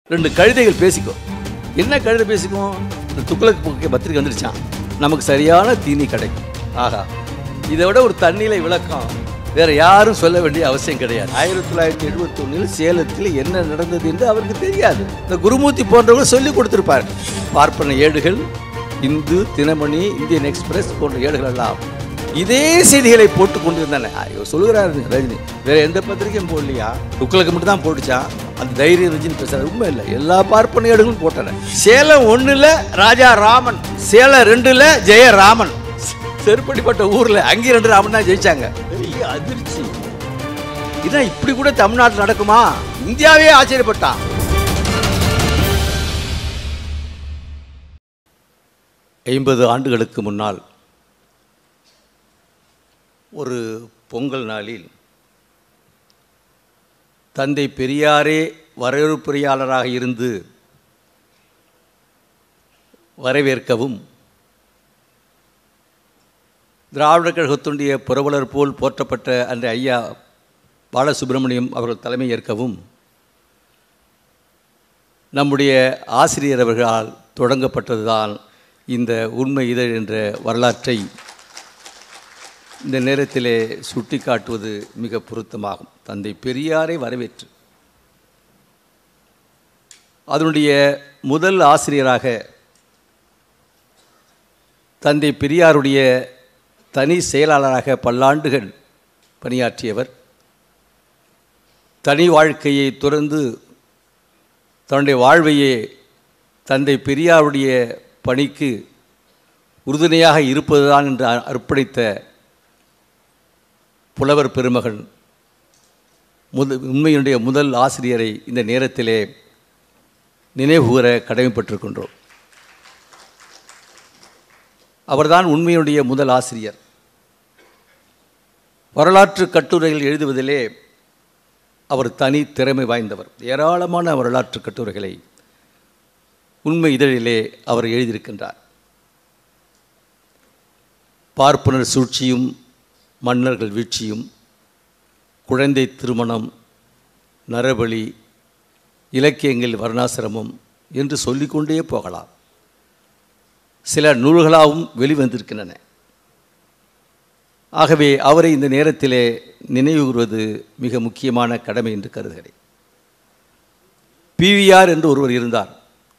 ரெண்டு கழுதைகள் பேசிக்கும் என்ன கழுதை பேசிக்கும் இந்த துக்ளக் புக்கு பத்திரிக்கை வந்துருச்சான் நமக்கு சரியான தீனி கிடைக்கும் ஆஹா இதை விட ஒரு தண்ணியில விளக்கம் வேற யாரும் சொல்ல வேண்டிய அவசியம் கிடையாது ஆயிரத்தி தொள்ளாயிரத்தி எழுபத்தி ஒன்றில் சேலத்தில் என்ன நடந்தது என்று அவருக்கு தெரியாது இந்த குருமூர்த்தி போன்றவங்க சொல்லி கொடுத்திருப்பார் பார்ப்பன ஏடுகள் இந்து தினமணி இந்தியன் எக்ஸ்பிரஸ் போன்ற ஏடுகள் எல்லாம் இதே செய்திகளை போட்டு கொண்டிருந்தன ஐயோ சொல்லுகிறாரு ரஜினி வேற எந்த பத்திரிக்கையும் போடலையா துக்களுக்கு மட்டும் தான் போட்டுச்சான் அந்த தைரியம் ரஜினி பேசுறாரு உண்மை இல்லை எல்லா பார்ப்பன ஏடுகளும் போட்டன சேலம் ஒண்ணுல ராஜா ராமன் சேலம் ரெண்டுல ஜெயராமன் செருப்படிப்பட்ட ஊர்ல அங்கே ரெண்டு ராமன் தான் ஜெயிச்சாங்க பெரிய அதிர்ச்சி இதான் இப்படி கூட தமிழ்நாட்டில் நடக்குமா இந்தியாவே ஆச்சரியப்பட்டான் ஐம்பது ஆண்டுகளுக்கு முன்னால் ஒரு பொங்கல் நாளில் தந்தை பெரியாரே வரவேற்புரையாளராக இருந்து வரவேற்கவும் திராவிடர் கழகத்துடைய புரவலர் போல் போற்றப்பட்ட அந்த ஐயா பாலசுப்ரமணியம் அவர்கள் தலைமை ஏற்கவும் நம்முடைய ஆசிரியர் அவர்களால் தொடங்கப்பட்டதுதான் இந்த உண்மை இதழ் என்ற வரலாற்றை இந்த நேரத்திலே சுட்டிக்காட்டுவது மிக பொருத்தமாகும் தந்தை பெரியாரை வரவேற்று அதனுடைய முதல் ஆசிரியராக தந்தை பெரியாருடைய தனி செயலாளராக பல்லாண்டுகள் பணியாற்றியவர் தனி வாழ்க்கையை துறந்து தன்னுடைய வாழ்வையே தந்தை பெரியாருடைய பணிக்கு உறுதுணையாக இருப்பதுதான் என்று அர்ப்பணித்த புலவர் பெருமகன் முத உண்மையினுடைய முதல் ஆசிரியரை இந்த நேரத்திலே நினைவுகூர கடமைப்பட்டிருக்கின்றோம் அவர்தான் உண்மையுடைய முதல் ஆசிரியர் வரலாற்று கட்டுரைகள் எழுதுவதிலே அவர் தனி திறமை வாய்ந்தவர் ஏராளமான வரலாற்று கட்டுரைகளை உண்மை இதழிலே அவர் எழுதியிருக்கின்றார் பார்ப்பனர் சூழ்ச்சியும் மன்னர்கள் வீழ்ச்சியும் குழந்தை திருமணம் நரபலி இலக்கியங்கள் வர்ணாசிரமம் என்று சொல்லிக்கொண்டே போகலாம் சில நூல்களாகவும் வெளிவந்திருக்கின்றன ஆகவே அவரை இந்த நேரத்திலே நினைவு கூறுவது மிக முக்கியமான கடமை என்று கருதுகிறேன் பிவிஆர் என்று ஒருவர் இருந்தார்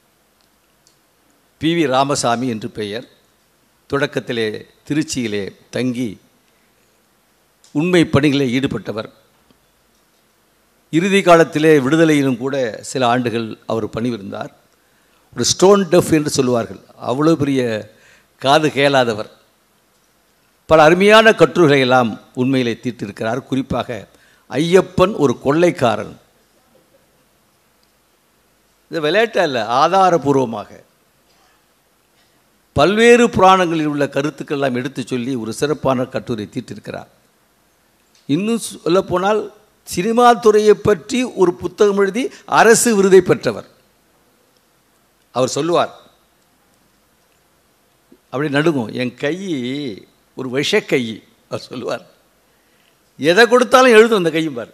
பி வி ராமசாமி என்று பெயர் தொடக்கத்திலே திருச்சியிலே தங்கி உண்மை பணிகளில் ஈடுபட்டவர் இறுதி காலத்திலே விடுதலையிலும் கூட சில ஆண்டுகள் அவர் பணிபுரிந்தார் ஒரு ஸ்டோன் டெஃப் என்று சொல்லுவார்கள் அவ்வளோ பெரிய காது கேளாதவர் பல அருமையான கட்டுரைகளை எல்லாம் உண்மையிலே தீட்டிருக்கிறார் குறிப்பாக ஐயப்பன் ஒரு கொள்ளைக்காரன் இது விளையாட்டு அல்ல ஆதாரபூர்வமாக பல்வேறு புராணங்களில் உள்ள கருத்துக்கள் எல்லாம் எடுத்து சொல்லி ஒரு சிறப்பான கட்டுரை தீட்டிருக்கிறார் இன்னும் சொல்லப்போனால் சினிமா துறையை பற்றி ஒரு புத்தகம் எழுதி அரசு விருதை பெற்றவர் அவர் சொல்லுவார் அப்படி நடுங்கும் என் கை ஒரு விஷக்கை அவர் சொல்லுவார் எதை கொடுத்தாலும் எழுதும் அந்த கையும் பார்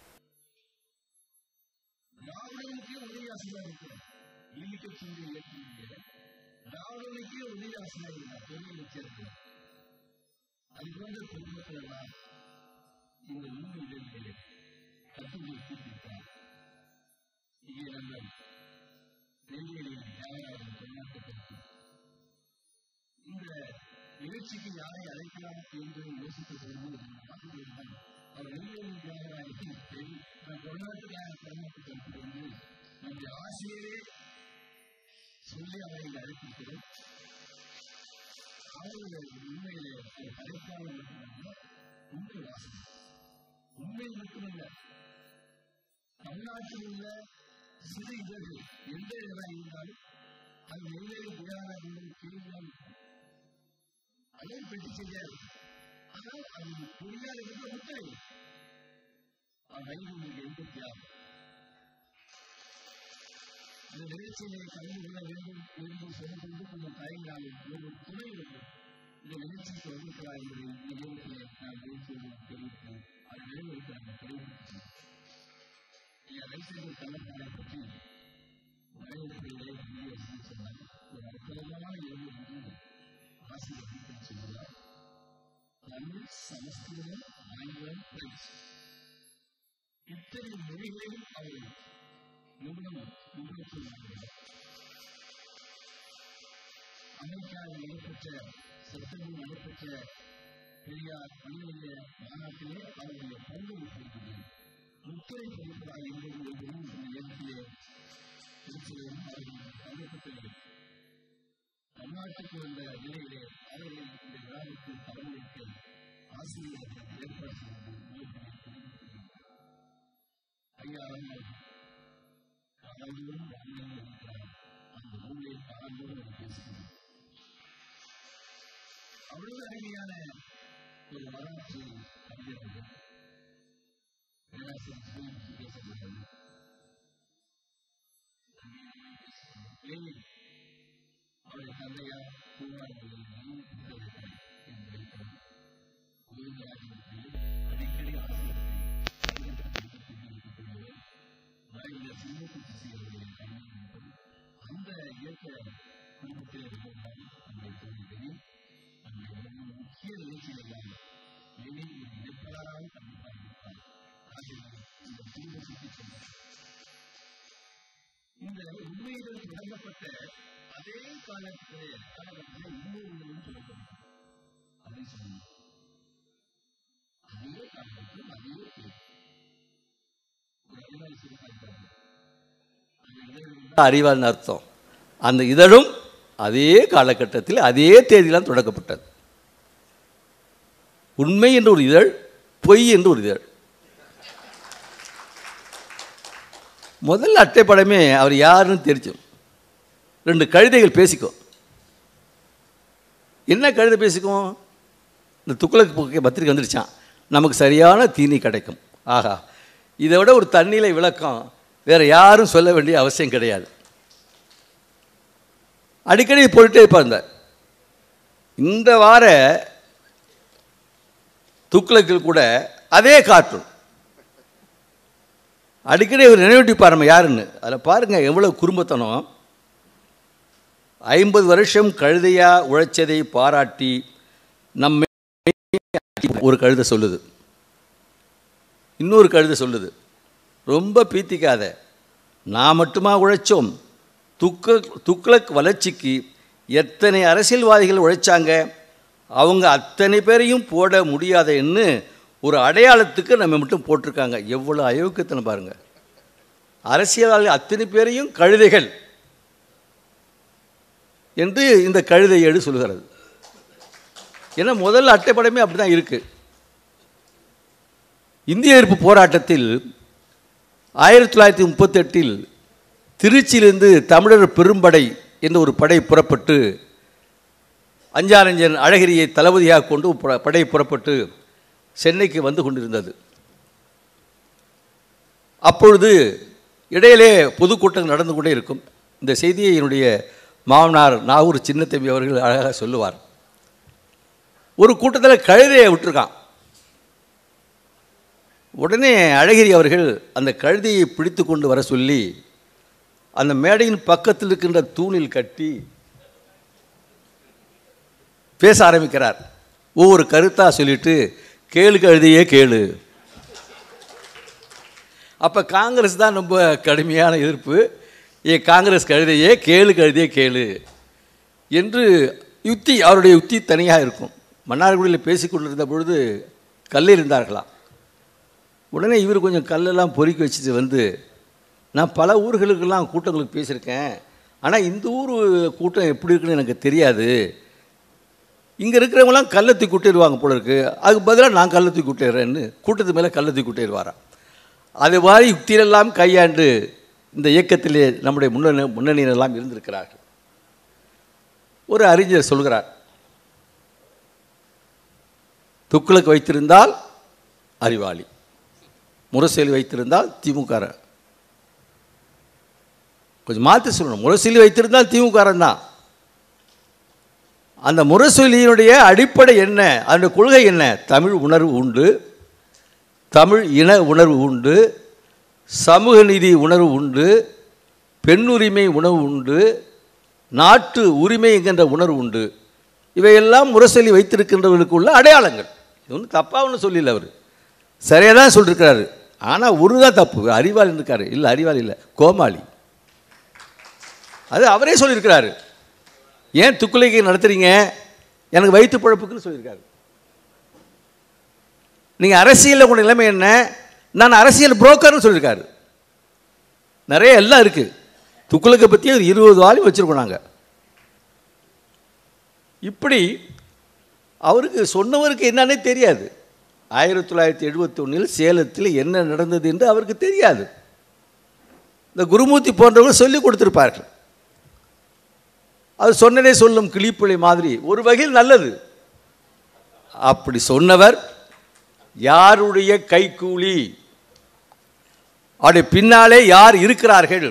நிகழ்ச்சிக்கு யாரை அழைக்கலாம் என்று யோசித்த போது அவர் நான் கொண்டாட்டுக்காக கருமாட்டு கருத்து வந்து நம்முடைய ஆசிரியரே சொல்லி அவரை அழைத்திருக்கிறோம் அவர்கள் உண்மையிலே ஒரு அழைப்பாளர் மட்டுமல்ல உண்மை வாசனை உண்மை மட்டுமல்ல தமிழ்நாட்டில் உள்ள சிறு இதழ்கள் எந்த இதழாக இருந்தாலும் அது எல்லையில் விழாவாக இருந்தாலும் கேள்வியாக அதை பெற்று செய்யாது ஆனால் அது பொறியால் இருந்த முத்திரை வயது உங்களுக்கு எண்பத்தி ஆறு இந்த நிகழ்ச்சியை கலந்து கொள்ள வேண்டும் என்று சொல்லிக் கொண்டு கொஞ்சம் தயங்காமல் ஒரு துணை வேண்டும் இந்த நிகழ்ச்சிக்கு வந்திருக்கிறார் என்பதை இந்த நேரத்தில் நான் பேசுவது தெரிவித்து அதை நினைவுறுத்த நாங்கள் தெரிவித்து ஐயா ரைசேகர் கள்ளப்பாறை பற்றி தமிழ் சமஸ்கிருதம் ஆங்கிலம் பிரெஞ்சு இத்தனை மொழிகளையும் அவர் நிபுணம் நிபுணத்துவம் அமெரிக்காவில் நடைபெற்ற செப்டம்பர் நடைபெற்ற பெரியார் பணியுடைய மாநாட்டிலே அவருடைய பங்களிப்பு இருக்கிறது முத்திரை பதிப்பதாக இருந்தது என்பதும் இந்த நேரத்திலே திருச்சியிலும் அவர்கள் பங்கேற்கவில்லை தமிழ்நாட்டுக்கு வந்த நிலையிலே அவர்கள் இந்த விழாவிற்கு தலைமைக்கு ஆசிரியர்கள் ஏற்பாடு செய்வது மிகப்பெரிய பெருமை. ஐயா அவர்கள் காலையிலும் வானிலும் இருக்கிறார் அந்த நூலை காலந்தோடு அவர் பேசுகிறார் அவ்வளவு அருமையான ஒரு வரலாற்று கவிஞர்கள் பேராசிரியர் சுயம்பு பேசுகிறார்கள் லெனின் அவருடைய தந்தையார் பூவாரிகளில் நல்ல புத்தகங்கள் என்பதை கோவிந்தராஜனுக்கு அடிக்கடி ஆசிரியர்கள் மறைந்த சின்னக்குச்சி சீரருடைய கல்வி என்பது அந்த இயக்க குடும்பத்தில் இருந்தால் நம்முடைய தோழிகளில் நம்முடைய உலகின் முக்கிய நிகழ்ச்சிகள் லெனின் ஒரு இணைப்பாளராக கண்டிப்பாக இருப்பார் ஆகியோர் இந்த தீர்வு சுற்றி சொன்னார் இந்த உண்மையுடன் தொடங்கப்பட்ட அதே காலத்திலே காலகட்டத்தில் இன்னொரு உண்மையும் சொல்லப்பட்டது அப்படின்னு சொன்னாங்க அதே காலகட்டத்தில் அதே பேர் ஒரு அறிவாளி சொல்லியிருக்காங்க அந்த இளைஞர்கள் அறிவாள்னு அர்த்தம் அந்த இதழும் அதே காலகட்டத்தில் அதே தேதியில்தான் தொடங்கப்பட்டது உண்மை என்று ஒரு இதழ் பொய் என்று ஒரு இதழ் முதல் அட்டைப்படமே அவர் யாருன்னு தெரிஞ்சும் ரெண்டு கழுதைகள் பேசிக்கும் என்ன கழுதை பேசிக்கும் இந்த துக்ளக் புக்கை பத்திரிக்கை வந்துருச்சான் நமக்கு சரியான தீனி கிடைக்கும் ஆஹா இதை விட ஒரு தண்ணியில விளக்கம் வேற யாரும் சொல்ல வேண்டிய அவசியம் கிடையாது அடிக்கடி போட்டுட்டே இருப்பாங்க இந்த வார துக்ளக்கில் கூட அதே கார்ட்டூன் அடிக்கடி ஒரு நினைவூட்டிப்பார் நம்ம யாருன்னு அதில் பாருங்கள் எவ்வளோ குறும்பத்தனம் ஐம்பது வருஷம் கழுதையா உழைச்சதை பாராட்டி நம்மை ஒரு கழுதை சொல்லுது இன்னொரு கழுதை சொல்லுது ரொம்ப பீத்திக்காத நான் மட்டுமா உழைச்சோம் துக்க துக்ளக் வளர்ச்சிக்கு எத்தனை அரசியல்வாதிகள் உழைச்சாங்க அவங்க அத்தனை பேரையும் போட முடியாதுன்னு ஒரு அடையாளத்துக்கு நம்ம மட்டும் போட்டிருக்காங்க எவ்வளோ அயோக்கியத்தனை பாருங்க அரசியல்வாதி அத்தனை பேரையும் கழுதைகள் என்று இந்த கழுதை ஏடு சொல்கிறது ஏன்னா முதல் அட்டைப்படமே அப்படி தான் இருக்குது இந்திய எதிர்ப்பு போராட்டத்தில் ஆயிரத்தி தொள்ளாயிரத்தி முப்பத்தெட்டில் திருச்சியிலிருந்து தமிழர் பெரும்படை என்ற ஒரு படை புறப்பட்டு அஞ்சாரஞ்சன் அழகிரியை தளபதியாக கொண்டு புற- படை புறப்பட்டு சென்னைக்கு வந்து கொண்டிருந்தது அப்பொழுது இடையிலே பொதுக்கூட்டம் நடந்து கொண்டே இருக்கும் இந்த செய்தியை என்னுடைய மாமனார் நாகூர் சின்னத்தம்பி அவர்கள் அழகாக சொல்லுவார் ஒரு கூட்டத்தில் கழுதையை விட்டுருக்கான் உடனே அழகிரி அவர்கள் அந்த கழுதையை பிடித்து கொண்டு வர சொல்லி அந்த மேடையின் பக்கத்தில் இருக்கின்ற தூணில் கட்டி பேச ஆரம்பிக்கிறார் ஒவ்வொரு கருத்தாக சொல்லிட்டு கேளு கழுதையே கேளு அப்போ காங்கிரஸ் தான் ரொம்ப கடுமையான எதிர்ப்பு ஏ காங்கிரஸ் கழுதையே கேளு கழுதையே கேளு என்று யுக்தி அவருடைய யுக்தி தனியாக இருக்கும் மன்னார்குடியில் பேசிக் கொண்டிருந்த பொழுது கல்லில் இருந்தார்களாம் உடனே இவர் கொஞ்சம் கல்லெல்லாம் பொறுக்கி வச்சுட்டு வந்து நான் பல ஊர்களுக்கெல்லாம் கூட்டங்களுக்கு பேசியிருக்கேன் ஆனால் இந்த ஊர் கூட்டம் எப்படி இருக்குன்னு எனக்கு தெரியாது இங்கே இருக்கிறவங்களாம் கல்லை தூக்கி விட்டுருவாங்க போல இருக்கு அதுக்கு பதிலாக நான் கல்லை தூக்கி விட்டுறேன்னு கூட்டத்து மேலே கல்லை தூக்கி விட்டுருவாராம் அது மாதிரி யுக்தியிலெல்லாம் கையாண்டு இந்த இயக்கத்திலே நம்முடைய முன்னணி முன்னணியினெல்லாம் இருந்திருக்கிறார்கள் ஒரு அறிஞர் சொல்கிறார் துக்குளுக்கு வைத்திருந்தால் அறிவாளி முரசொலி வைத்திருந்தால் திமுக கொஞ்சம் மாற்றி சொல்லணும் முரசொலி வைத்திருந்தால் திமுகரன் தான் அந்த முரசொலியினுடைய அடிப்படை என்ன அதனுடைய கொள்கை என்ன தமிழ் உணர்வு உண்டு தமிழ் இன உணர்வு உண்டு சமூக நீதி உணர்வு உண்டு பெண்ணுரிமை உணர்வு உண்டு நாட்டு உரிமை என்கின்ற உணர்வு உண்டு இவையெல்லாம் முரசொலி வைத்திருக்கின்றவர்களுக்கு உள்ள அடையாளங்கள் ஒன்றும் தப்பாக ஒன்றும் சொல்லல அவர் சரியாக தான் சொல்லியிருக்கிறாரு ஆனால் ஒரு தான் தப்பு அறிவாளி இருக்காரு இல்லை அறிவாளி இல்லை கோமாளி அது அவரே சொல்லியிருக்கிறாரு ஏன் துக்குலைக்கு நடத்துறீங்க எனக்கு வயிற்று பழப்புக்குன்னு சொல்லியிருக்காரு நீங்கள் அரசியலில் உங்கள் நிலைமை என்ன நான் அரசியல் புரோக்கர்னு சொல்லியிருக்காரு நிறைய எல்லாம் இருக்குது துக்குலுக்கை பற்றி ஒரு இருபது வாலியும் வச்சுருக்கோம் நாங்கள் இப்படி அவருக்கு சொன்னவருக்கு என்னன்னே தெரியாது ஆயிரத்தி தொள்ளாயிரத்தி எழுபத்தி ஒன்றில் சேலத்தில் என்ன நடந்தது என்று அவருக்கு தெரியாது இந்த குருமூர்த்தி போன்றவர்கள் சொல்லி கொடுத்திருப்பார்கள் அது சொன்னதே சொல்லும் கிளிப்பிள்ளை மாதிரி ஒரு வகையில் நல்லது அப்படி சொன்னவர் யாருடைய கைக்கூலி அவருடைய பின்னாலே யார் இருக்கிறார்கள்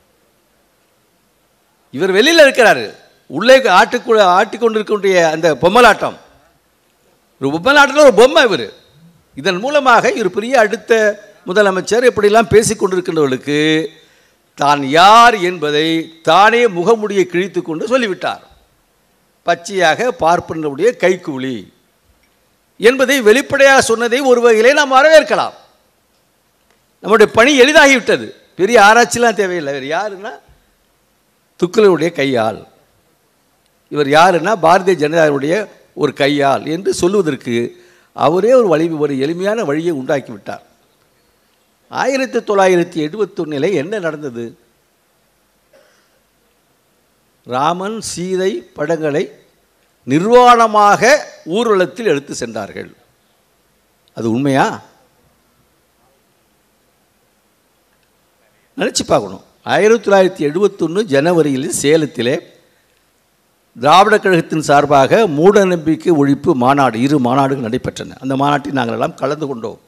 இவர் வெளியில் இருக்கிறாரு உள்ளே ஆட்டுக்குள்ள ஆட்டிக்கொண்டிருக்கக்கூடிய அந்த பொம்மலாட்டம் ஒரு பொம்மலாட்டத்தில் ஒரு பொம்மை இவர் இதன் மூலமாக இவர் பெரிய அடுத்த முதலமைச்சர் இப்படிலாம் பேசிக் கொண்டிருக்கின்றவர்களுக்கு தான் யார் என்பதை தானே முகமுடியை கிழித்து கொண்டு சொல்லிவிட்டார் பச்சையாக பார்ப்பனுடைய கைக்கூலி என்பதை வெளிப்படையாக சொன்னதை ஒரு வகையிலே நாம் வரவேற்கலாம் நம்முடைய பணி எளிதாகிவிட்டது பெரிய ஆராய்ச்சிலாம் தேவையில்லை வேறு யாருன்னா துக்குலுடைய கையால் இவர் யாருன்னா பாரதிய ஜனதாவுடைய ஒரு கையால் என்று சொல்லுவதற்கு அவரே ஒரு வழி ஒரு எளிமையான வழியை உண்டாக்கி விட்டார் ஆயிரத்தி தொள்ளாயிரத்தி எழுபத்தொன்னில் என்ன நடந்தது ராமன் சீதை படங்களை நிர்வாணமாக ஊர்வலத்தில் எடுத்து சென்றார்கள் அது உண்மையா நினச்சி பார்க்கணும் ஆயிரத்தி தொள்ளாயிரத்தி எழுபத்தொன்று ஜனவரியில் சேலத்திலே திராவிட கழகத்தின் சார்பாக மூட நம்பிக்கை ஒழிப்பு மாநாடு இரு மாநாடுகள் நடைபெற்றன அந்த மாநாட்டில் நாங்கள் எல்லாம் கலந்து கொண்டோம்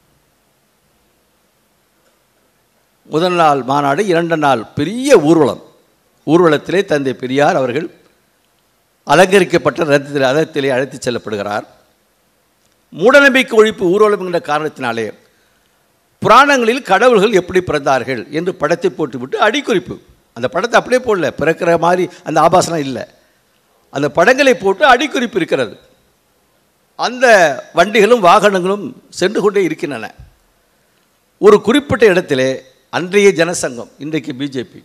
முதல் நாள் மாநாடு இரண்டு நாள் பெரிய ஊர்வலம் ஊர்வலத்திலே தந்தை பெரியார் அவர்கள் அலங்கரிக்கப்பட்ட ரதத்தில் ரதத்திலே அழைத்துச் செல்லப்படுகிறார் மூடநம்பிக்கை ஒழிப்பு ஊர்வலம் என்ற காரணத்தினாலே புராணங்களில் கடவுள்கள் எப்படி பிறந்தார்கள் என்று படத்தை போட்டுவிட்டு அடிக்குறிப்பு அந்த படத்தை அப்படியே போடல பிறக்கிற மாதிரி அந்த ஆபாசனம் இல்லை அந்த படங்களை போட்டு அடிக்குறிப்பு இருக்கிறது அந்த வண்டிகளும் வாகனங்களும் சென்று கொண்டே இருக்கின்றன ஒரு குறிப்பிட்ட இடத்திலே அன்றைய ஜனசங்கம் இன்றைக்கு பிஜேபி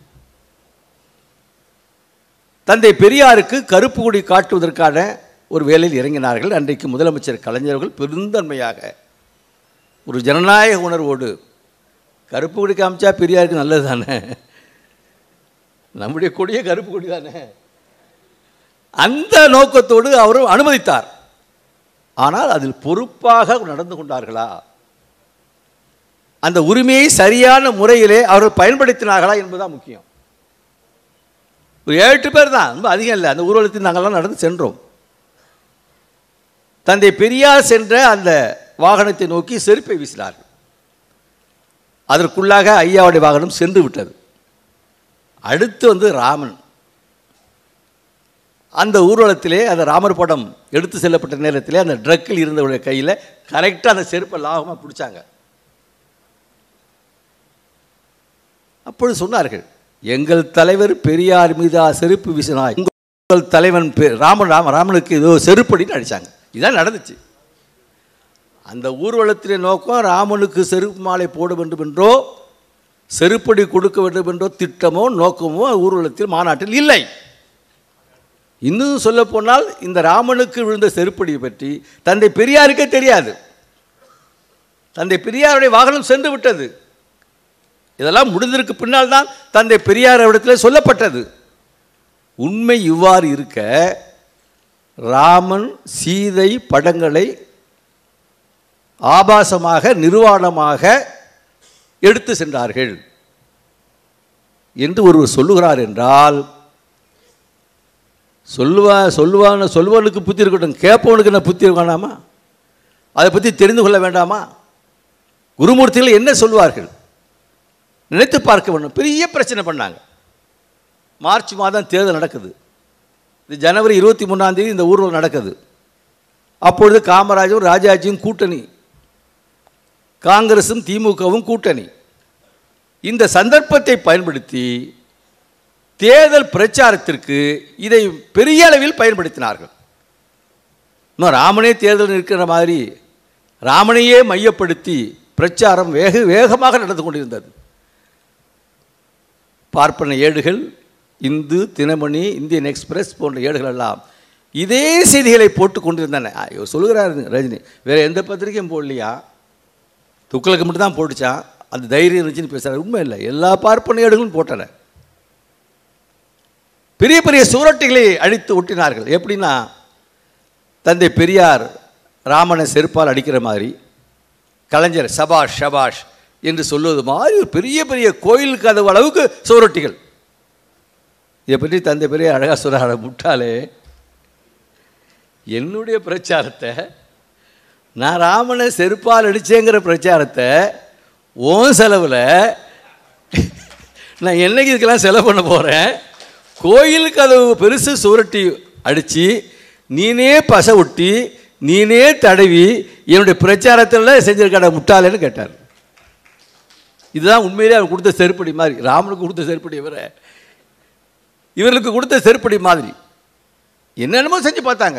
தந்தை பெரியாருக்கு கருப்பு கொடி காட்டுவதற்கான ஒரு வேலையில் இறங்கினார்கள் அன்றைக்கு முதலமைச்சர் கலைஞர்கள் பெருந்தன்மையாக ஒரு ஜனநாயக உணர்வோடு கருப்பு கொடி காமிச்சா பெரியாருக்கு நல்லது தானே நம்முடைய கொடியே கருப்பு கொடி தானே அந்த நோக்கத்தோடு அவரும் அனுமதித்தார் ஆனால் அதில் பொறுப்பாக நடந்து கொண்டார்களா அந்த உரிமையை சரியான முறையிலே அவர்கள் பயன்படுத்தினார்களா என்பதுதான் முக்கியம் ஒரு ஏழு எட்டு பேர் தான் ரொம்ப அதிகம் இல்லை அந்த ஊர்வலத்தில் நாங்கள்லாம் நடந்து சென்றோம் தந்தை பெரியார் சென்ற அந்த வாகனத்தை நோக்கி செருப்பை வீசினார்கள் அதற்குள்ளாக ஐயாவுடைய வாகனம் சென்று விட்டது அடுத்து வந்து ராமன் அந்த ஊர்வலத்திலே அந்த ராமர் படம் எடுத்து செல்லப்பட்ட நேரத்திலே அந்த ட்ரக்கில் இருந்தவருடைய கையில் கரெக்டாக அந்த செருப்பை லாபமாக பிடிச்சாங்க அப்பொழுது சொன்னார்கள் எங்கள் தலைவர் பெரியார் மீதா செருப்பு வீசினாய் உங்கள் தலைவன் பெ- ராமன் ராம ராமனுக்கு ஏதோ செருப்படின்னு அடித்தாங்க இதான் நடந்துச்சு அந்த ஊர்வலத்திலே நோக்கம் ராமனுக்கு செருப்பு மாலை போட வேண்டும் என்றோ செருப்படி கொடுக்க வேண்டும் என்றோ திட்டமோ நோக்கமோ ஊர்வலத்தில் மாநாட்டில் இல்லை இன்னும் சொல்லப் போனால் இந்த ராமனுக்கு விழுந்த செருப்படியை பற்றி தந்தை பெரியாருக்கே தெரியாது தந்தை பெரியாருடைய வாகனம் சென்று விட்டது இதெல்லாம் முடிந்ததற்கு பின்னால் தான் தந்தை பெரியார் இடத்துல சொல்லப்பட்டது உண்மை இவ்வாறு இருக்க ராமன் சீதை படங்களை ஆபாசமாக நிர்வாணமாக எடுத்து சென்றார்கள் என்று ஒருவர் சொல்லுகிறார் என்றால் சொல்லுவா சொல்லுவான சொல்லுவனுக்கு புத்தி இருக்கட்டும் கேட்பவனுக்கு என்ன புத்தி வேண்டாமா அதை பற்றி தெரிந்து கொள்ள வேண்டாமா குருமூர்த்திகள் என்ன சொல்வார்கள் நினைத்து பார்க்க வேண்டும் பெரிய பிரச்சனை பண்ணாங்க மார்ச் மாதம் தேர்தல் நடக்குது இது ஜனவரி இருபத்தி மூணாம் தேதி இந்த ஊர்வலம் நடக்குது அப்பொழுது காமராஜரும் ராஜாஜியும் கூட்டணி காங்கிரஸும் திமுகவும் கூட்டணி இந்த சந்தர்ப்பத்தை பயன்படுத்தி தேர்தல் பிரச்சாரத்திற்கு இதை பெரிய அளவில் பயன்படுத்தினார்கள் இன்னும் ராமனே தேர்தல் நிற்கிற மாதிரி ராமனையே மையப்படுத்தி பிரச்சாரம் வேக வேகமாக நடந்து கொண்டிருந்தது பார்ப்பன ஏடுகள் இந்து தினமணி இந்தியன் எக்ஸ்பிரஸ் போன்ற ஏடுகள் எல்லாம் இதே செய்திகளை போட்டு கொண்டிருந்தன ஆ, இவர் சொல்லுகிறாரு ரஜினி வேற எந்த பத்திரிக்கையும் போடலையா துக்களுக்கு மட்டும் தான் போட்டுச்சான் அந்த தைரியம் இருந்துச்சுன்னு பேசுகிறார் உண்மை இல்லை எல்லா பார்ப்பன ஏடுகளும் போட்டன பெரிய பெரிய சுவரொட்டிகளை அழித்து ஒட்டினார்கள் எப்படின்னா தந்தை பெரியார் ராமனை செருப்பால் அடிக்கிற மாதிரி கலைஞர் சபாஷ் ஷபாஷ் என்று சொல்லுவது மாதிரி ஒரு பெரிய பெரிய கோயில் கதவு அளவுக்கு சுவரொட்டிகள் இதை பற்றி தந்தை பெரியார் அழகாக சொல்கிறார் முட்டாளே என்னுடைய பிரச்சாரத்தை நான் ராமனை செருப்பால் அடிச்சேங்கிற பிரச்சாரத்தை ஓன் செலவில் நான் என்னைக்கு இதுக்கெல்லாம் செலவு பண்ண போகிறேன் கோயில் கதவு பெருசு சுவரட்டி அடித்து நீனே பசை ஒட்டி நீனே தடவி என்னுடைய பிரச்சாரத்தில் செஞ்சிருக்கட முட்டாளேன்னு கேட்டார் இதுதான் உண்மையிலே அவர் கொடுத்த செருப்படி மாதிரி ராமனுக்கு கொடுத்த செருப்படி இவர இவர்களுக்கு கொடுத்த செருப்படி மாதிரி என்னென்னமோ செஞ்சு பார்த்தாங்க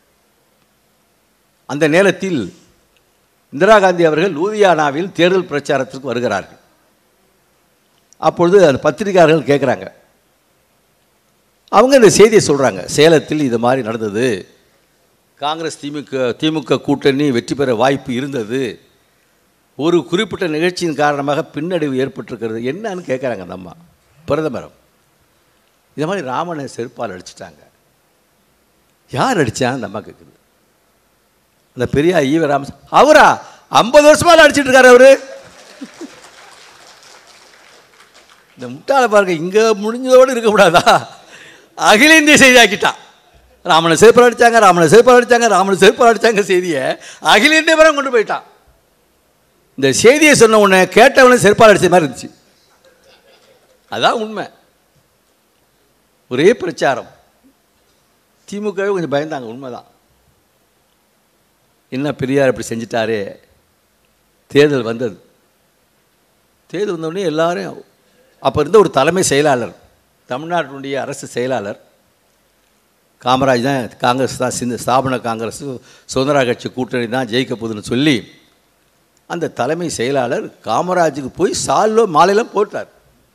அந்த நேரத்தில் இந்திரா காந்தி அவர்கள் லூதியானாவில் தேர்தல் பிரச்சாரத்திற்கு வருகிறார்கள் அப்பொழுது அந்த பத்திரிகையாளர்கள் கேட்குறாங்க அவங்க இந்த செய்தியை சொல்கிறாங்க சேலத்தில் இது மாதிரி நடந்தது காங்கிரஸ் திமுக திமுக கூட்டணி வெற்றி பெற வாய்ப்பு இருந்தது ஒரு குறிப்பிட்ட நிகழ்ச்சியின் காரணமாக பின்னடைவு ஏற்பட்டிருக்கிறது என்னன்னு கேட்குறாங்க அந்த அம்மா பிரதமரம் இது மாதிரி ராமனை செருப்பால் அடிச்சிட்டாங்க யார் அடித்தான் அந்த அம்மா கேட்குது அந்த பெரியா ஈவ ராம அவரா ஐம்பது வருஷமா அடிச்சிட்டு இருக்காரு அவரு இந்த முட்டாளை பாருங்க இங்கே முடிஞ்சதோடு இருக்கக்கூடாதா அகில இந்திய செய்தி ஆக்கிட்டான் ராமனை செருப்பால் அடித்தாங்க ராமனை செருப்பால் அடித்தாங்க ராமனை செருப்பால் அடித்தாங்க செய்தியை அகில இந்திய பரம் கொண்டு போயிட்டான் இந்த செய்தியை சொன்ன உடனே கேட்டவனே செருப்பால் அடிச்ச மாதிரி இருந்துச்சு அதான் உண்மை ஒரே பிரச்சாரம் திமுகவே கொஞ்சம் பயந்தாங்க உண்மைதான் என்ன பெரியார் இப்படி செஞ்சிட்டாரே தேர்தல் வந்தது தேர்தல் வந்தோடனே எல்லாரும் அப்போ இருந்த ஒரு தலைமை செயலாளர் தமிழ்நாட்டினுடைய அரசு செயலாளர் காமராஜ் தான் காங்கிரஸ் தான் சிந்த ஸ்தாபன காங்கிரஸ் சுதந்திரா கட்சி கூட்டணி தான் ஜெயிக்க போகுதுன்னு சொல்லி அந்த தலைமை செயலாளர் காமராஜுக்கு போய் சாலோ மாலையெல்லாம் போட்டார்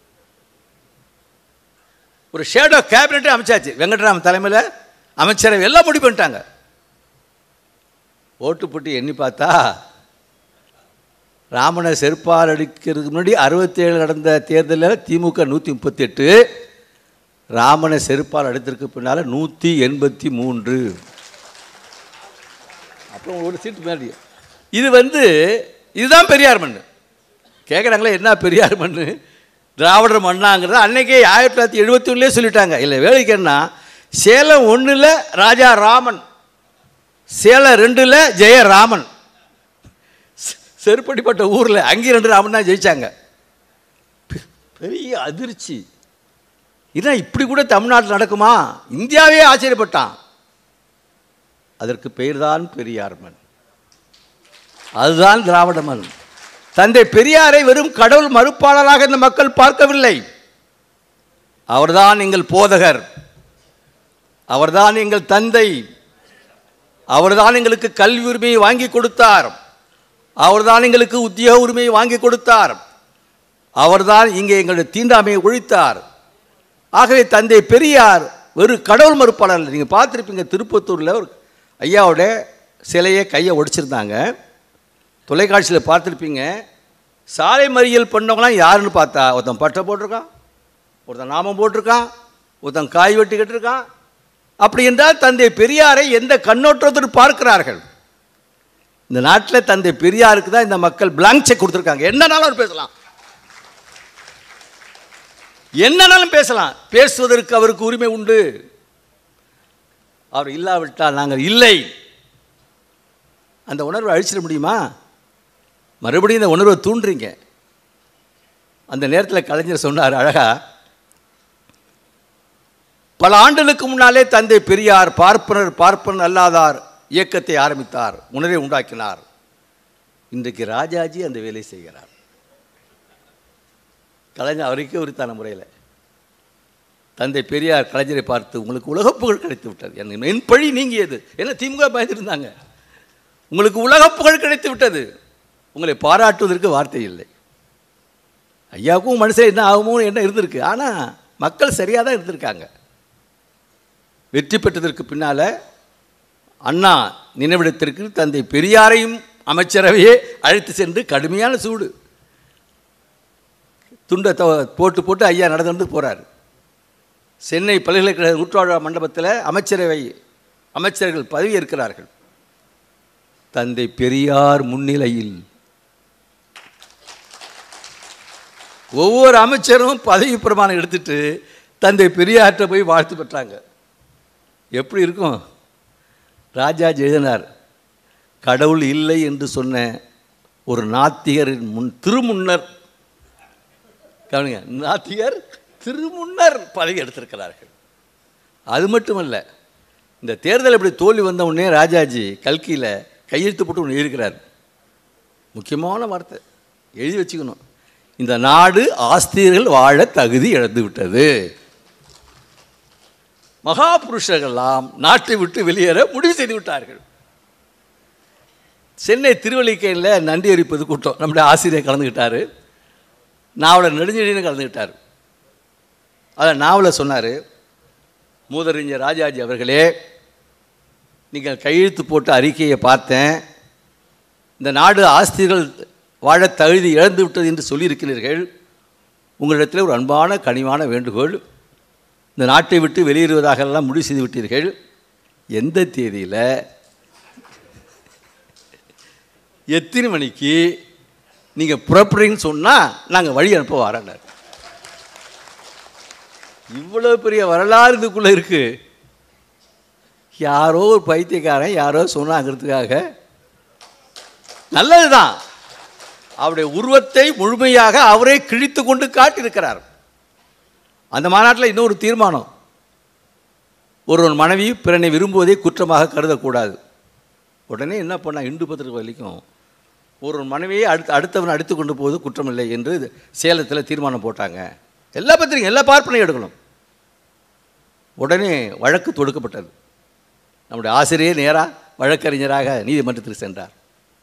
ஒரு ஷேடோ கேபினட்டே அமைச்சாச்சு வெங்கட்ராமன் தலைமையில் அமைச்சரவை எல்லாம் முடிவு பண்ணிட்டாங்க ஓட்டு போட்டு எண்ணி பார்த்தா ராமனை செருப்பால் அடிக்கிறதுக்கு முன்னாடி அறுபத்தேழு நடந்த தேர்தலில் திமுக நூற்றி முப்பத்தெட்டு ராமனை செருப்பால் அடித்ததுக்கு பின்னால் நூற்றி எண்பத்தி மூன்று அப்புறம் ஒரு சீட்டு மேலே இது வந்து இதுதான் பெரியார் மண் கேட்குறாங்களே என்ன பெரியார் மண் திராவிடர் மண்ணாங்கிறத அன்னைக்கே ஆயிரத்தி தொள்ளாயிரத்தி எழுபத்தி ஒன்றுலேயே சொல்லிட்டாங்க இல்லை வேலைக்கு என்ன சேலம் ஒன்றில் ராஜா ராமன் சேலம் ரெண்டில் ஜெயராமன் செ- செருப்படிப்பட்ட ஊரில் அங்கேயும் ரெண்டு ராமன் தான் ஜெயிச்சாங்க பெ- பெரிய அதிர்ச்சி இதான் இப்படி கூட தமிழ்நாட்டில் நடக்குமா இந்தியாவே ஆச்சரியப்பட்டான் அதற்கு பெயர்தான் பெரியார் மண் அதுதான் திராவிட மண் தந்தை பெரியாரை வெறும் கடவுள் மறுப்பாளராக இந்த மக்கள் பார்க்கவில்லை அவர்தான் எங்கள் போதகர் அவர்தான் எங்கள் தந்தை அவர்தான் எங்களுக்கு கல்வி உரிமையை வாங்கி கொடுத்தார் அவர்தான் எங்களுக்கு உத்தியோக உரிமையை வாங்கி கொடுத்தார் அவர்தான் இங்கே எங்களுடைய தீண்டாமையை ஒழித்தார் ஆகவே தந்தை பெரியார் ஒரு கடவுள் மறுப்பாளர் இல்லை நீங்கள் பார்த்துருப்பீங்க திருப்பத்தூரில் ஒரு ஐயாவோட சிலையை கையை ஒடிச்சிருந்தாங்க தொலைக்காட்சியில் பார்த்துருப்பீங்க சாலை மறியல் பண்ணவங்களாம் யாருன்னு பார்த்தா ஒருத்தன் பட்டை போட்டிருக்கான் ஒருத்தன் நாமம் போட்டிருக்கான் ஒருத்தன் காய் வெட்டிக்கிட்டு இருக்கான் அப்படி என்றால் தந்தை பெரியாரை எந்த கண்ணோட்டத்தில் பார்க்கிறார்கள் இந்த நாட்டில் தந்தை பெரியாருக்கு தான் இந்த மக்கள் பிளாங்க் செக் கொடுத்துருக்காங்க என்னன்னாலும் அவர் பேசலாம் என்னன்னாலும் பேசலாம் பேசுவதற்கு அவருக்கு உரிமை உண்டு அவர் இல்லாவிட்டால் நாங்கள் இல்லை அந்த உணர்வை அழிச்சிட முடியுமா மறுபடியும் இந்த உணர்வை தூண்டுறீங்க அந்த நேரத்தில் கலைஞர் சொன்னார் அழகா பல ஆண்டுகளுக்கு முன்னாலே தந்தை பெரியார் பார்ப்பனர் பார்ப்பனர் அல்லாதார் இயக்கத்தை ஆரம்பித்தார் உணரை உண்டாக்கினார் இன்றைக்கு ராஜாஜி அந்த வேலை செய்கிறார் கலைஞர் அவருக்கே உரித்தான முறையில் தந்தை பெரியார் கலைஞரை பார்த்து உங்களுக்கு உலகப் புகழ் கிடைத்து விட்டது என் என் பழி நீங்கியது என்ன திமுக பயந்துருந்தாங்க உங்களுக்கு உலகப் புகழ் கிடைத்து விட்டது உங்களை பாராட்டுவதற்கு வார்த்தை இல்லை ஐயாவுக்கும் மனுஷன் என்ன ஆகுமோ என்ன இருந்திருக்கு ஆனால் மக்கள் சரியாக தான் இருந்திருக்காங்க வெற்றி பெற்றதற்கு பின்னால் அண்ணா நினைவிடத்திற்கு தந்தை பெரியாரையும் அமைச்சரவையே அழைத்து சென்று கடுமையான சூடு துண்டை தவ போட்டு போட்டு ஐயா நடந்து வந்து போகிறார் சென்னை பல்கலைக்கழக நூற்றாண்டு மண்டபத்தில் அமைச்சரவை அமைச்சர்கள் பதவி இருக்கிறார்கள் தந்தை பெரியார் முன்னிலையில் ஒவ்வொரு அமைச்சரும் பதவி பிரமாணம் எடுத்துட்டு தந்தை பெரியார்கிட்ட போய் வாழ்த்து பெற்றாங்க எப்படி இருக்கும் ராஜாஜி எழுதினார் கடவுள் இல்லை என்று சொன்ன ஒரு நாத்திகரின் முன் திருமுன்னர் கவனிங்க நாத்திகர் திருமுன்னர் பதவி எடுத்திருக்கிறார்கள் அது மட்டுமல்ல இந்த தேர்தல் இப்படி தோல்வி வந்த உடனே ராஜாஜி கல்கியில் கையெழுத்து போட்டு ஒன்று எழுதிக்கிறார் முக்கியமான வார்த்தை எழுதி வச்சுக்கணும் இந்த நாடு ஆஸ்திரியர்கள் வாழ தகுதி இழந்து விட்டது மகாபுருஷர்கள்லாம் நாட்டை விட்டு வெளியேற முடிவு செய்து விட்டார்கள் சென்னை திருவல்லிக்கேணியில் நன்றி அறிப்பது கூட்டம் நம்முடைய ஆசிரியர் கலந்துக்கிட்டார் நாவலர் நெடுஞ்செழியனும் கலந்துக்கிட்டார் அதில் நாவலை சொன்னார் மூதறிஞர் ராஜாஜி அவர்களே நீங்கள் கையெழுத்து போட்ட அறிக்கையை பார்த்தேன் இந்த நாடு ஆஸ்திகள் வாழ தகுதி இழந்து விட்டது என்று சொல்லியிருக்கிறீர்கள் உங்களிடத்தில் ஒரு அன்பான கனிவான வேண்டுகோள் இந்த நாட்டை விட்டு வெளியேறுவதாகலாம் முடிவு செய்து விட்டீர்கள் எந்த தேதியில் எத்தனை மணிக்கு நீங்கள் புறப்படுறீங்கன்னு சொன்னால் நாங்கள் வழி அனுப்ப வரோன்னார் இவ்வளோ பெரிய வரலாறு இதுக்குள்ளே இருக்குது யாரோ ஒரு பைத்தியக்காரன் யாரோ சொன்னாங்கிறதுக்காக நல்லது தான் அவருடைய உருவத்தை முழுமையாக அவரே கிழித்து கொண்டு காட்டியிருக்கிறார் அந்த மாநாட்டில் இன்னொரு தீர்மானம் ஒருவன் மனைவி பிறனை விரும்புவதை குற்றமாக கருதக்கூடாது உடனே என்ன பண்ணா இந்து பத்திரிகை வரைக்கும் ஒரு மனைவியை அடுத்து அடுத்தவன் அடித்து கொண்டு போவது குற்றமில்லை என்று சேலத்தில் தீர்மானம் போட்டாங்க எல்லா பத்திரிகை எல்லா பார்ப்பனையும் எடுக்கணும் உடனே வழக்கு தொடுக்கப்பட்டது நம்முடைய ஆசிரியர் நேராக வழக்கறிஞராக நீதிமன்றத்தில் சென்றார்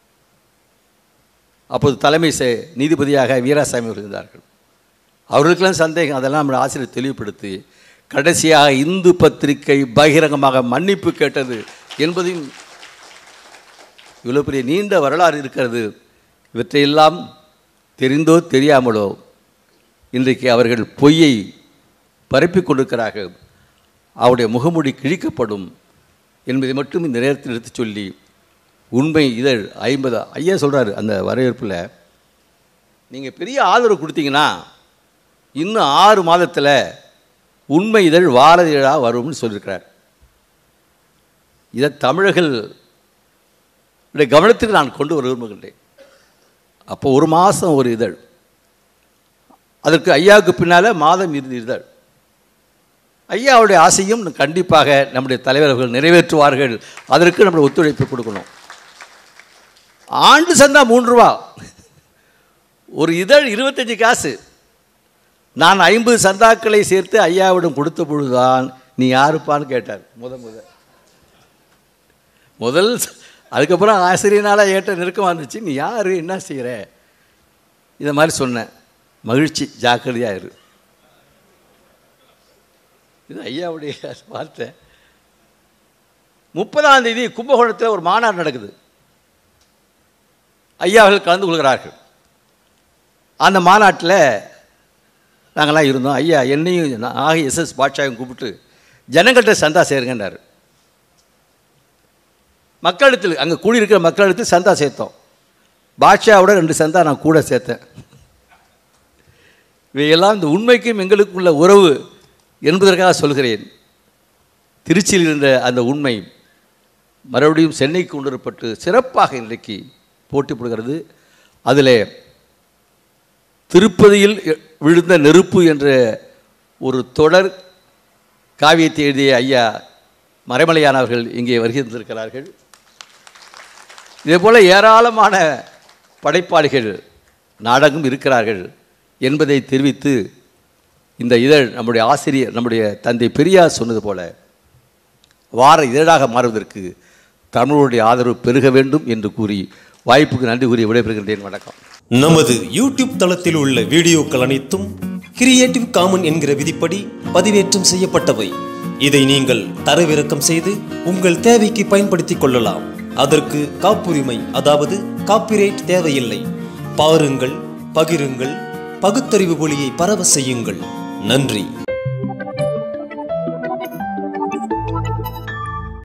அப்போது தலைமை செ- நீதிபதியாக வீராசாமி அவர்கள் இருந்தார்கள் அவர்களுக்கெல்லாம் சந்தேகம் அதெல்லாம் நம்முடைய ஆசிரியர் தெளிவுபடுத்தி கடைசியாக இந்து பத்திரிகை பகிரங்கமாக மன்னிப்பு கேட்டது என்பதையும் இவ்வளோ பெரிய நீண்ட வரலாறு இருக்கிறது இவற்றையெல்லாம் தெரிந்தோ தெரியாமலோ இன்றைக்கு அவர்கள் பொய்யை பரப்பிக் கொண்டிருக்கிறார்கள் அவருடைய முகமூடி கிழிக்கப்படும் என்பதை மட்டும் இந்த நேரத்தில் எடுத்துச் சொல்லி உண்மை இதழ் ஐம்பது ஐயா சொல்கிறாரு அந்த வரவேற்பில் நீங்கள் பெரிய ஆதரவு கொடுத்தீங்கன்னா இன்னும் ஆறு மாதத்தில் உண்மை இதழ் வார இதழாக வரும்னு சொல்லியிருக்கிறார் இதை தமிழர்கள் உடைய கவனத்துக்கு நான் கொண்டு வர விரும்புகின்றேன் அப்போ ஒரு மாதம் ஒரு இதழ் அதற்கு ஐயாவுக்கு பின்னால் மாதம் இறுதி இதழ் ஐயாவுடைய ஆசையும் கண்டிப்பாக நம்முடைய தலைவர் அவர்கள் நிறைவேற்றுவார்கள் அதற்கு நம்முடைய ஒத்துழைப்பு கொடுக்கணும் ஆண்டு சந்தா மூன்று ரூபா ஒரு இதழ் இருபத்தஞ்சி காசு நான் ஐம்பது சந்தாக்களை சேர்த்து ஐயாவிடம் கொடுத்த பொழுதுதான் நீ யாருப்பான்னு கேட்டார் முத முத முதல் ச- அதுக்கப்புறம் ஆசிரியனால் ஏற்ற நெருக்கமாக இருந்துச்சு நீ யார் என்ன செய்கிற இதை மாதிரி சொன்னேன் மகிழ்ச்சி ஜாக்கிரதையாக இரு இது ஐயாவுடைய வார்த்தை முப்பதாம் தேதி கும்பகோணத்தில் ஒரு மாநாடு நடக்குது ஐயா அவர்கள் கலந்து கொள்கிறார்கள் அந்த மாநாட்டில் நாங்கள்லாம் இருந்தோம் ஐயா என்னையும் நான் ஆகி எஸ்எஸ் பாட்ஷாவையும் கூப்பிட்டு ஜனங்கள்கிட்ட சந்தா சேருங்கன்னாரு மக்களிடத்தில் அங்கே கூடியிருக்கிற மக்களிடத்தில் சந்தா சேர்த்தோம் பாட்ஷாவோட ரெண்டு சந்தா நான் கூட சேர்த்தேன் இவையெல்லாம் இந்த உண்மைக்கும் எங்களுக்கும் உள்ள உறவு என்பதற்காக சொல்கிறேன் திருச்சியில் இருந்த அந்த உண்மை மறுபடியும் சென்னைக்கு கொண்டு வரப்பட்டு சிறப்பாக இன்றைக்கு போட்டி போடுகிறது அதில் திருப்பதியில் எ- விழுந்த நெருப்பு என்ற ஒரு தொடர் காவியத்தை எழுதிய ஐயா மறைமலையானவர்கள் இங்கே வருகை தந்திருக்கிறார்கள் இதே போல் ஏராளமான படைப்பாளிகள் நாடகம் இருக்கிறார்கள் என்பதை தெரிவித்து இந்த இதழ் நம்முடைய ஆசிரியர் நம்முடைய தந்தை பெரியார் சொன்னது போல வார இதழாக மாறுவதற்கு தமிழருடைய ஆதரவு பெருக வேண்டும் என்று கூறி வாய்ப்புக்கு நன்றி கூறி விடைபெறுகின்றேன் வணக்கம் நமது யூடியூப் தளத்தில் உள்ள வீடியோக்கள் அனைத்தும் கிரியேட்டிவ் காமன் என்கிற விதிப்படி பதிவேற்றம் செய்யப்பட்டவை இதை நீங்கள் தரவிறக்கம் செய்து உங்கள் தேவைக்கு பயன்படுத்திக் கொள்ளலாம் அதற்கு காப்புரிமை அதாவது காப்பிரைட் தேவையில்லை பாருங்கள் பகிருங்கள் பகுத்தறிவு ஒளியை பரவ செய்யுங்கள் நன்றி